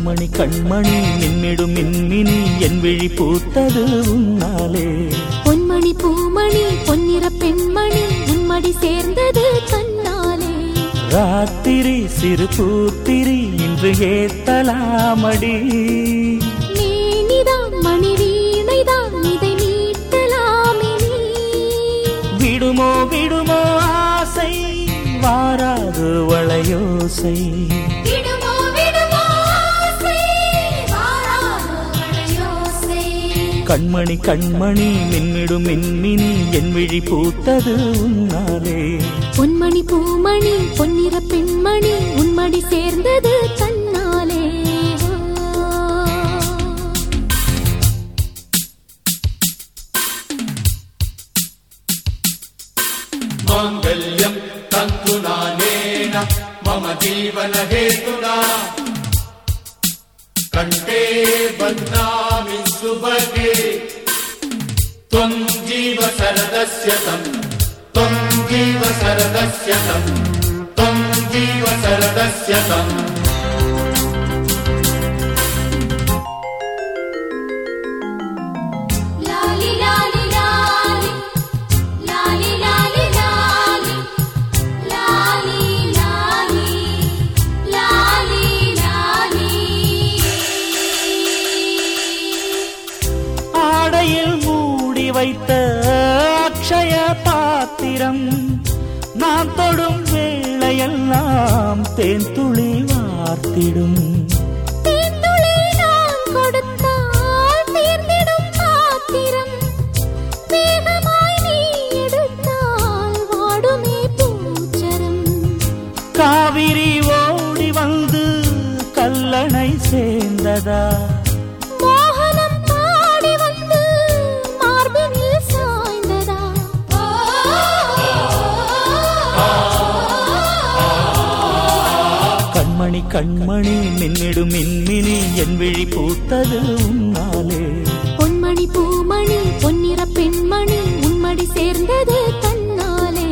கண்மணி கண்மணி மின்னிடும் மின்மினி என் விழி பூத்தது உன்னாலே பொன்மணி பூமணி பொன்னிற பெண்மணி உன்மடி சேர்ந்தது கண்ணாலே ராத்திரி சிறு பூத்திரி இன்று ஏத்தலாமடி மேனிதான் மணி வீணைதான் இதை மீட்டலாமே நீ விடுமோ விடுமோ ஆசை வாராது வளையோசை விடுமோ விடுமோ ஆசை வாராதோ வளையோசை கண்மணி கண்மணி மின்னிடும் மின்மினி என் விழி பூத்தது உன்னாலே பொன்மணி பூமணி பொன்னிற பெண்மணி உன்மடி சேர்ந்தது கண்ணாலே माङ्गल्यम् तन्तुनानेन मम जीवनहेतुना कण्ठे बध्नामि सुभगे त्वम् जीव शरदस्य तम् त्वम् जीव शरदस्य तम् त्वम् जीव शरदस्य तम् லாலி லாலி லாலி லாலி லாலி லாலி லாலி லாலி லாலி லாலி ஆடையில் மூடி வைத்த அக்ஷய பாத்திரம் நான் தொடும் வேளையெல்லாம் தேன் துளி வார்த்திடும் தேன்துளி நான் கொடுத்தால் தீர்ந்திடும் பாத்திரம் வேகமாய் நீ எடுத்தால் வாடுமே பூச்சரம் காவிரி ஓடி வந்து கல்லணை சேர்ந்ததா மோகனம் பாடி வந்து மார்பினில் சாய்ந்ததா கண்மணி கண்மணி மின்னிடும் மின்மினி என் விழி பூத்தது உன்னாலே பொன்மணி பூமணி பொன்னிற பெண்மணி உன்மடி சேர்ந்தது தன்னாலே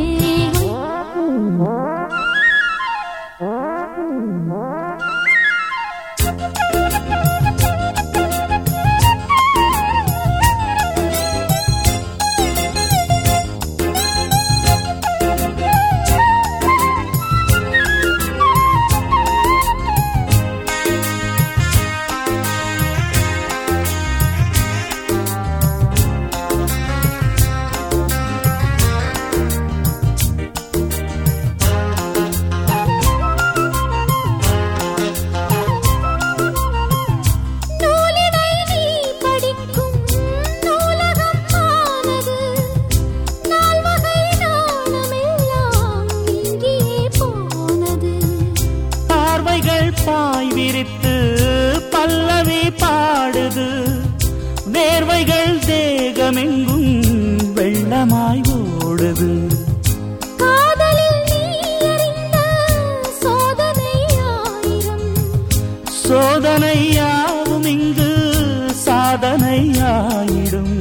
நூலினை நீ படிக்கும் நூலகம் ஆனது நால்வகை நாணமெல்லாம் இங்கேயே போனது பார்வைகள் பாய் விரித்து பல்லவி பாடுது வேர்வைகள் தேகமெங்கும் வெள்ளமாய் ஓடுது காதலில் நீ அறிந்த சோதனை ஆயிரம் சோதனையாவும் இங்கு சாதனையாயிடும்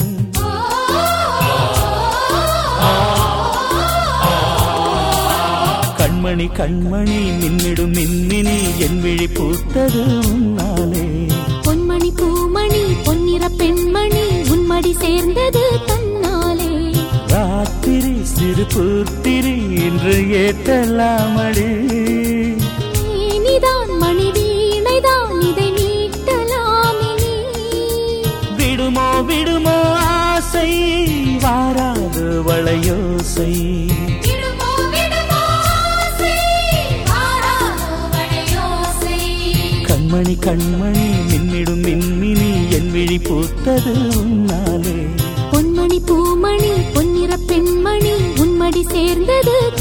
கண்மணி கண்மணி மின்னிடும் மின்மினி என் விழி பூத்தது உன்னாலே பொன்மணி பூமணி பொன்னிற பெண்மணி உன்மடி சேர்ந்தது தன்னாலே ராத்திரி சிறு பூத்திரி இன்று ஏற்றலாமடி நீதான் மணி வீணைதான் இதை மீட்டலாமே நீ விடுமோ விடுமோ ஆசை வாராது வளையோசை விடுமோ விடுமோ ஆசை வாராதோ வளையோசை கண்மணி கண்மணி மின்னிடும் மின்மினி என் விழி பூத்தது உன்னாலே பொன்மணி பூமணி பொன்னிற பெண்மணி உன்மடி சேர்ந்தது